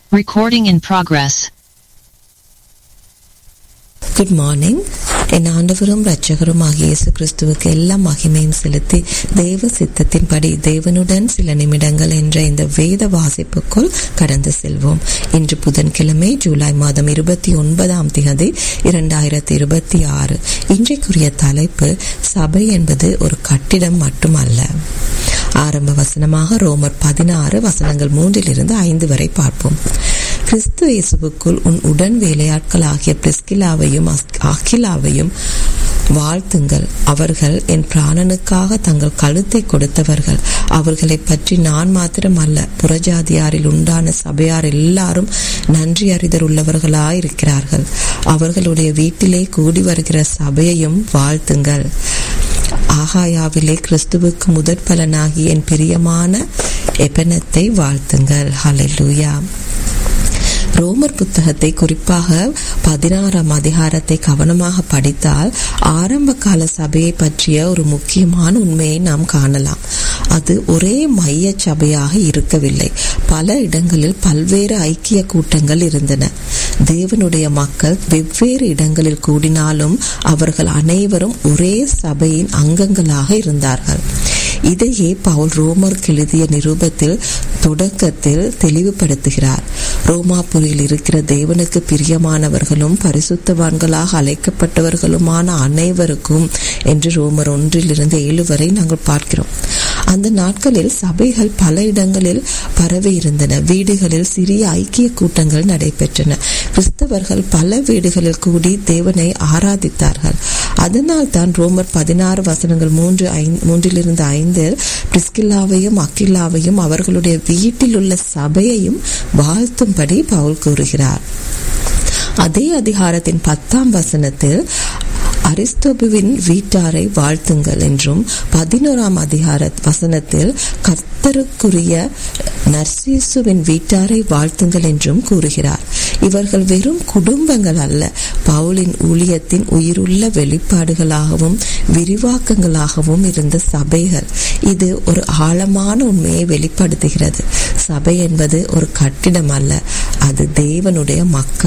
Recording in progress. Good morning என் ஆண்டவரும் இரட்சகரும் ஆகிய இயேசு கிறிஸ்துவுக்கு எல்லா மகிமையும் செலுத்தி தேவ சித்தத்தின்படி தேவனுடன் சில நிமிடங்கள் என்ற இந்த வேத வாசிப்புக்குள் கடந்து செல்வோம் இன்று புதன்கிழமை ஜூலை மாதம் இருபத்தி ஒன்பதாம் தேதி இரண்டாயிரத்தி இருபத்தி ஆறு இன்றைக்குரிய தலைப்பு சபை என்பது ஒரு கட்டிடம் மட்டுமல்ல ஆரம்ப வசனமாக ரோமர் பதினாறு வசனங்கள் மூன்றிலிருந்து ஐந்து வரை பார்ப்போம் கிறிஸ்து இயேசுவுக்குள் உன் உடன் வேலையாட்களாகிய பிரிஸ்கிலாவையும் அகிலாவையும் வாழ்த்துங்கள் அவர்கள் என் பிராணனுக்காக தங்கள் கழுத்தை கொடுத்தவர்கள் அவர்களை பற்றி நான் மாத்திரம் அல்ல புறஜாதியாரில் உண்டான சபையார் எல்லாரும் நன்றி அறிதல் உள்ளவர்களாயிருக்கிறார்கள் அவர்களுடைய வீட்டிலே கூடி வருகிற சபையையும் வாழ்த்துங்கள் ஆகாயாவிலே கிறிஸ்துவுக்கு முதற் பலனாகி என் பிரியமான எபனத்தை வாழ்த்துங்கள் ஹலெலுயா ரோமர் புத்தகத்தை குறிப்பாக பதினாறாம் அதிகாரத்தை கவனமாக படித்தால் ஆரம்ப கால சபையை பற்றிய ஒரு முக்கியமான உண்மையை நாம் காணலாம் அது ஒரே மைய சபையாக இருக்கவில்லை பல இடங்களில் பல்வேறு ஐக்கிய கூட்டங்கள் இருந்தன தேவனுடைய மக்கள் வெவ்வேறு இடங்களில் கூடினாலும் அவர்கள் அனைவரும் ஒரே சபையின் அங்கங்களாக இருந்தார்கள் இதையே பவுல் ரோமருக்கு எழுதிய நிருபத்தில் தொடக்கத்தில் தெளிவுபடுத்துகிறார் ரோமாபுரியில் இருக்கிற தேவனுக்கு பிரியமானவர்களும் பரிசுத்தவான்களாக அழைக்கப்பட்டவர்களுமான அனைவருக்கும் என்று ரோமர் ஒன்றிலிருந்து ஏழு வரை நாங்கள் பார்க்கிறோம் அந்த நாட்களில் சபைகள் பல இடங்களில் பரவி இருந்தன வீடுகளில் சிறிய ஐக்கிய கூட்டங்கள் நடைபெற்றன கிறிஸ்தவர்கள் பல வீடுகளில் கூடி தேவனை ஆராதித்தார்கள் அதனால் தான் ரோமர் பதினாறு வசனங்கள் மூன்று மூன்றிலிருந்து ஐந்தில் பிரிஸ்கில்லாவையும் அக்கில்லாவையும் அவர்களுடைய வீட்டில் உள்ள சபையையும் வாழ்த்தும்படி பவுல் கூறுகிறார் அதே அதிகாரத்தின் பத்தாம் வசனத்தில் அரிஸ்தோபுவின் வீட்டாரை வாழ்த்துங்கள் என்றும் பதினோராம் அதிகார வசனத்தில் கர்த்தருக்குரிய நர்சீசுவின் வீட்டாரை வாழ்த்துங்கள் என்றும் கூறுகிறார் இவர்கள் வெறும் குடும்பங்கள் அல்ல பவுலின் ஊழியத்தின் உயிருள்ள வெளிப்பாடுகளாகவும் விரிவாக்கங்களாகவும் இருந்த சபைகள் இது ஒரு ஆழமான உண்மையை வெளிப்படுத்துகிறது சபை என்பது ஒரு கட்டிடம் அல்ல அது தேவனுடைய மக்கள்